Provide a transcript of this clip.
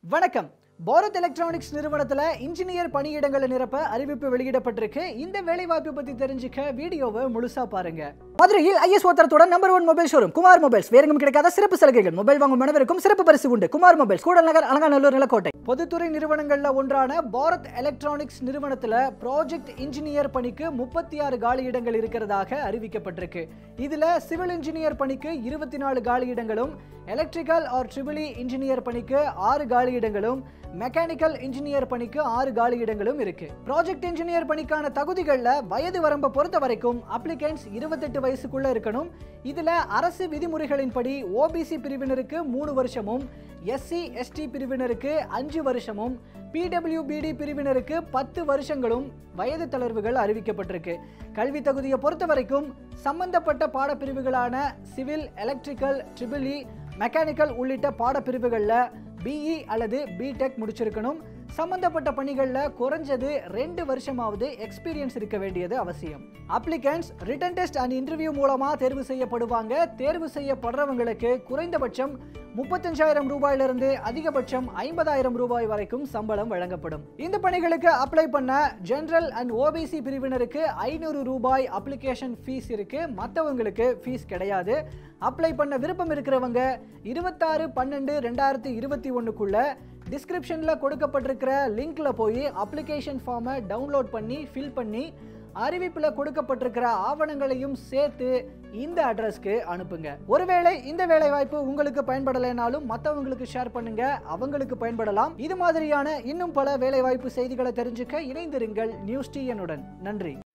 வணக்கம் பாரத் எலக்ட்ரானிக்ஸ் நிறுவனத்துல இன்ஜினியர் பணியிடங்களை நிரப்ப அறிவிப்பு வெளியிடப்பட்டிருக்கு இந்த வேலைவாய்ப்பு பத்தி தெரிஞ்சுக்க வீடியோவை முழுசா பாருங்க மதுரையில் ஐஎஸ் தரத்துடன் number one mobile showroom Kumar mobiles வேறெங்கும் கிடைக்காத சிறப்பு சலுகைகள் மொபைல் வாங்கும் மனவருக்கும் சிறப்பு பரிசு உண்டு குமார் மொபைல்ஸ் கூடல் நகர் அலங்காநல்லூர் நிலக்கோட்டை பொதுத்துறை நிறுவனங்கள்ல ஒன்றான பாரத் எலக்ட்ரானிக்ஸ் நிறுவனத்துல ப்ராஜெக்ட் இன்ஜினியர் பணிக்கு முப்பத்தி ஆறு காலி இடங்கள் இருக்கிறதாக அறிவிக்கப்பட்டிருக்கு இதுல சிவில் இன்ஜினியர் பணிக்கு இருபத்தி நாலு காலி இடங்களும் எலக்ட்ரிக்கல் ஆர் ட்ரிபிளி இன்ஜினியர் பணிக்கு ஆறு காலி இடங்களும் மெக்கானிக்கல் இன்ஜினியர் பணிக்கு ஆறு காலி இடங்களும் இருக்கு ப்ராஜெக்ட் இன்ஜினியர் பணிக்கான தகுதிகள்ல வயது வரம்பை பொறுத்த வரைக்கும் அப்ளிகன்ஸ் இருபத்தெட்டு வயசுக்குள்ள இருக்கணும் இதுல அரசு விதிமுறைகளின்படி ஓபிசி பிரிவினருக்கு மூணு வருஷமும் எஸ்சி எஸ்டி பிரிவினருக்கு அஞ்சு வருஷமும் பிடபிள்யூபிடி பிரிவினருக்கு பத்து வருஷங்களும் வயது தளர்வுகள் அறிவிக்கப்பட்டிருக்கு கல்வி தகுதியை பொறுத்த வரைக்கும் சம்பந்தப்பட்ட பாடப்பிரிவுகளான சிவில் எலக்ட்ரிக்கல் ட்ரிபிளி மெக்கானிக்கல் உள்ளிட்ட பாடப்பிரிவுகளில் பிஇ அல்லது பிடெக் முடிச்சிருக்கணும் சம்பந்தப்பட்ட பணிகளில் குறைஞ்சது ரெண்டு வருஷமாவது எக்ஸ்பீரியன்ஸ் இருக்க வேண்டியது அவசியம் applicants written test and interview மூலமா தேர்வு செய்யப்படுவாங்க தேர்வு செய்யப்படுறவங்களுக்கு குறைந்தபட்சம் முப்பத்தஞ்சாயிரம் ரூபாயிலிருந்து அதிகபட்சம் ஐம்பதாயிரம் ரூபாய் வரைக்கும் சம்பளம் வழங்கப்படும் இந்த பணிகளுக்கு அப்ளை பண்ண ஜெனரல் அண்ட் ஓபிசி பிரிவினருக்கு ஐநூறு ரூபாய் அப்ளிகேஷன் ஃபீஸ் இருக்கு மற்றவங்களுக்கு ஃபீஸ் கிடையாது அப்ளை பண்ண விருப்பம் இருக்கிறவங்க இருபத்தாறு பன்னெண்டு ரெண்டாயிரத்தி இருபத்தி ஒன்றுக்குள்ள டிஸ்கிரிப்ஷனில் கொடுக்கப்பட்டிருக்கிற லிங்க்ல போய் அப்ளிகேஷன் ஃபார்மை டவுன்லோட் பண்ணி ஃபில் பண்ணி அறிவிப்பில் கொடுக்கப்பட்டிருக்கிற ஆவணங்களையும் சேர்த்து இந்த அட்ரஸ்க்கு அனுப்புங்க ஒருவேளை இந்த வேலை வாய்ப்பு உங்களுக்கு பயன்படலைனாலும் மற்றவங்களுக்கு ஷேர் பண்ணுங்க அவங்களுக்கு பயன்படலாம் இது மாதிரியான இன்னும் பல வேலை வாய்ப்பு செய்திகளை தெரிஞ்சுக்க இணைந்திருங்கள் நியூஸ் டிஎனுடன் நன்றி